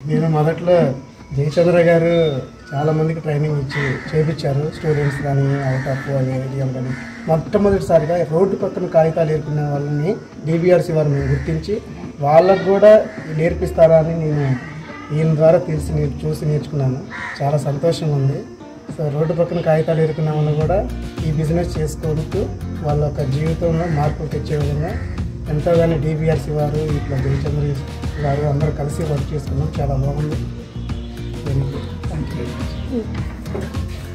నేను మొదట్లో జయచంద్ర గారు చాలా మందికి ట్రైనింగ్ ఇచ్చి చేపించారు స్టూడెంట్స్ కానీ అవుట్ ఆఫ్ ఏరియాలు కానీ మొట్టమొదటిసారిగా రోడ్డు పక్కన కాగితాలు ఏరుకునే వాళ్ళని డిబిఆర్సీ వారు మేము గుర్తించి వాళ్ళకు కూడా నేర్పిస్తారా అని నేను ఈయన ద్వారా తెలిసి నేను చూసి నేర్చుకున్నాను చాలా సంతోషంగా ఉంది సో రోడ్డు పక్కన కాగితాలు ఏరుకునే వాళ్ళు కూడా ఈ బిజినెస్ చేసుకుంటూ వాళ్ళ యొక్క జీవితంలో మార్పులు తెచ్చే విధంగా ఎంతోగానో డిబిఆర్సీ వారు ఇట్లా జయచంద్ర గారు అందరూ కలిసి వర్క్ చేసుకున్నాం చాలా బాగుంది very good thank you very much